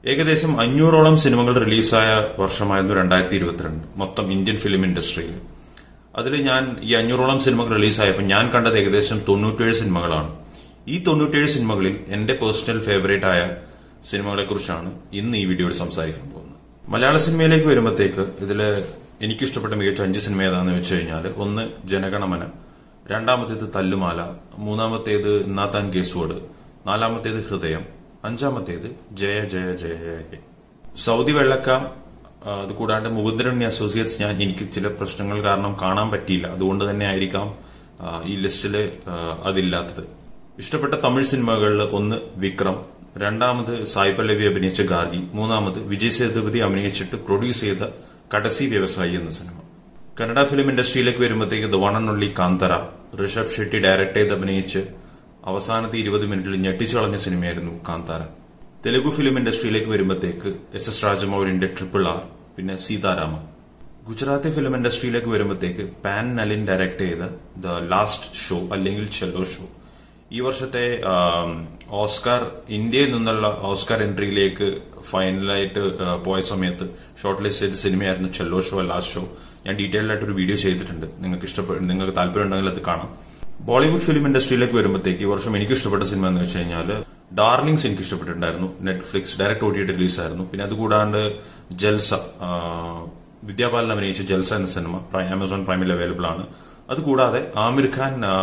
ഏകദേശം അഞ്ഞൂറോളം സിനിമകൾ റിലീസായ വർഷമായിരുന്നു രണ്ടായിരത്തി ഇരുപത്തിരണ്ട് മൊത്തം ഇന്ത്യൻ ഫിലിം ഇൻഡസ്ട്രിയിൽ അതിൽ ഞാൻ ഈ അഞ്ഞൂറോളം സിനിമകൾ റിലീസായപ്പോൾ ഞാൻ കണ്ടത് ഏകദേശം തൊണ്ണൂറ്റേഴ് സിനിമകളാണ് ഈ തൊണ്ണൂറ്റേഴ് സിനിമകളിൽ എന്റെ പേഴ്സണൽ ഫേവറേറ്റ് ആയ സിനിമകളെ കുറിച്ചാണ് ഇന്ന് ഈ വീഡിയോയിൽ സംസാരിക്കാൻ പോകുന്നത് മലയാള സിനിമയിലേക്ക് വരുമ്പോഴത്തേക്ക് ഇതിൽ എനിക്കിഷ്ടപ്പെട്ട മികച്ച അഞ്ച് സിനിമ ഏതാണെന്ന് വെച്ച് കഴിഞ്ഞാൽ ഒന്ന് ജനഗണമന രണ്ടാമത്തേത് തല്ലുമാല മൂന്നാമത്തേത് നാത്താൻ കേസ്വേഡ് നാലാമത്തേത് ഹൃദയം അഞ്ചാമത്തേത് ജയ ജയ ജയ ജയ ഹേ. സൗദി വെള്ളക്ക ആ, അത് കൂടാണ്ട് മുകുന്ദരണ്ണി അസോസിയേറ്റ്സ് ഞാൻ എനിക്ക് ചില പ്രശ്നങ്ങൾ കാരണം കാണാൻ പറ്റിയില്ല അതുകൊണ്ട് തന്നെ ആയിരിക്കാം ആ, ഈ ലിസ്റ്റില് ആ, അതില്ലാത്തത് ഇഷ്ടപ്പെട്ട തമിഴ് സിനിമകളിൽ ഒന്ന് വിക്രം രണ്ടാമത് സായി പല്ലവി അഭിനയിച്ച ഗാർഗി മൂന്നാമത് വിജയ് സേതുപതി അഭിനയിച്ചിട്ട് പ്രൊഡ്യൂസ് ചെയ്ത കടസി വ്യവസായി എന്ന സിനിമ കന്നഡ ഫിലിം ഇൻഡസ്ട്രിയിലേക്ക് വരുമ്പോഴത്തേക്ക് the one and only Kantara Rishab Shetty direct ചെയ്ത് അഭിനയിച്ച് അവസാനത്തെ ഇരുപത് മിനിറ്റിൽ ഞെട്ടിച്ചു കളഞ്ഞ സിനിമയായിരുന്നു കാന്താര തെലുഗു ഫിലിം ഇൻഡസ്ട്രിയിലേക്ക് വരുമ്പോഴത്തേക്ക് എസ് എസ് രാജമൗലിന്റെ ട്രിപ്പിൾ ആർ പിന്നെ സീതാരാമ ഗുജറാത്തി ഫിലിം ഇൻഡസ്ട്രിയിലേക്ക് വരുമ്പോഴത്തേക്ക് പാൻ നലിൻ ഡയറക്ട് ചെയ്ത ദ ലാസ്റ്റ് ഷോ അല്ലെങ്കിൽ ചെല്ലോ ഷോ ഈ വർഷത്തെ ആം, ഓസ്കാർ ഇന്ത്യയിൽ നിന്നുള്ള ഓസ്കാർ എൻട്രിയിലേക്ക് ഫൈനലായിട്ട് ആ, പോയ സമയത്ത് ഷോർട്ട് ലിസ്റ്റ് ചെയ്ത സിനിമയായിരുന്നു ചെല്ലോ ഷോ ലാസ്റ്റ് ഷോ ഞാൻ ഡീറ്റെയിൽഡ് ആയിട്ട് ഒരു വീഡിയോ ചെയ്തിട്ടുണ്ട് നിങ്ങൾക്ക് ഇഷ്ടപ്പെട്ട നിങ്ങൾക്ക് താല്പര്യം ഉണ്ടെങ്കിൽ അത് കാണാം ബോളിവുഡ് ഫിലിം ഇൻഡസ്ട്രിയിലേക്ക് വരുമ്പോഴത്തേക്ക് ഈ വർഷം എനിക്ക് ഇഷ്ടപ്പെട്ട സിനിമ എന്ന് വെച്ച് കഴിഞ്ഞാൽ ഡാർലിങ്സ് എനിക്ക് ഇഷ്ടപ്പെട്ടിട്ടുണ്ടായിരുന്നു നെറ്റ്ഫ്ലിക്സ് ഡയറക്ട് ഓടിയിട്ട് റിലീസായിരുന്നു പിന്നെ അതുകൂടാണ്ട് ജൽസ ആ, വിദ്യാബാലൻ അഭിനയിച്ച ജൽസ എന്ന സിനിമ പ്രൈ- ആമസോൺ പ്രൈമിൽ അവൈലബിൾ ആണ് അതുകൂടാതെ ആമിർ ഖാൻ ആ,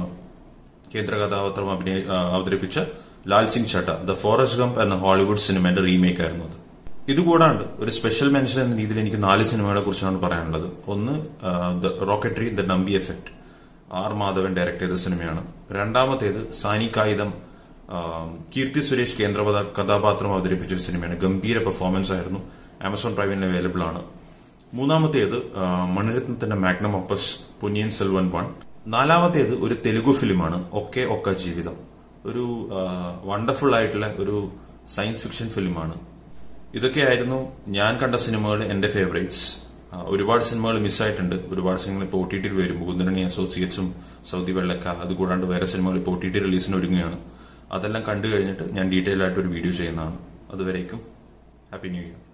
കേന്ദ്ര കഥാപാത്രം അഭിനയ ആ, അവതരിപ്പിച്ച Laal Singh Chaddha the Forrest Gump എന്ന ഹോളിവുഡ് സിനിമയുടെ റീമേക്ക് ആയിരുന്നു അത് ഇതുകൂടാണ്ട് ഒരു സ്പെഷ്യൽ മെൻഷൻ എന്ന രീതിയിൽ എനിക്ക് നാല് സിനിമകളെ കുറിച്ചാണ് പറയാനുള്ളത് ഒന്ന് the Rocketry the Nambi effect R Madhavan direct ചെയ്ത സിനിമയാണ് രണ്ടാമത്തേത് സാനി കായിതം ആ, കീർത്തി സുരേഷ് കേന്ദ്ര കഥാ- കഥാപാത്രം അവതരിപ്പിച്ച ഒരു സിനിമയാണ് ഗംഭീര പെർഫോമൻസ് ആയിരുന്നു ആമസോൺ പ്രൈമിൽ അവൈലബിൾ ആണ് മൂന്നാമത്തേത് ആ, മണിരത്നത്തിന്റെ magnum opus Ponniyin Selvan one നാലാമത്തേത് ഒരു തെലുഗു ഫിലിമാണ് ഒക്കെ ഒക്ക ജീവിതം ഒരു വണ്ടർഫുൾ ആയിട്ടുള്ള ഒരു സയൻസ് ഫിക്ഷൻ ഫിലിമാണ് ഇതൊക്കെയായിരുന്നു ഞാൻ കണ്ട സിനിമകൾ എന്റെ ഫേവറേറ്റ്സ് ഒരുപാട് സിനിമകൾ മിസ്സായിട്ടുണ്ട് ഒരുപാട് സിനിമകൾ ഇപ്പോൾ ഒ ടി ടിയിൽ വരും മുകുന്ദരണി അസോസിയേറ്റ്സും സൗദി വെള്ളക്ക അതുകൂടാണ്ട് വേറെ സിനിമകൾ ഇപ്പോൾ ഒ ടി ടി റിലീസിന് ഒരുങ്ങുകയാണ് അതെല്ലാം കണ്ടു കഴിഞ്ഞിട്ട് ഞാൻ ഡീറ്റെയിൽ ആയിട്ട് ഒരു വീഡിയോ ചെയ്യുന്നതാണ് അതുവരേക്കും ഹാപ്പി ന്യൂ ഇയർ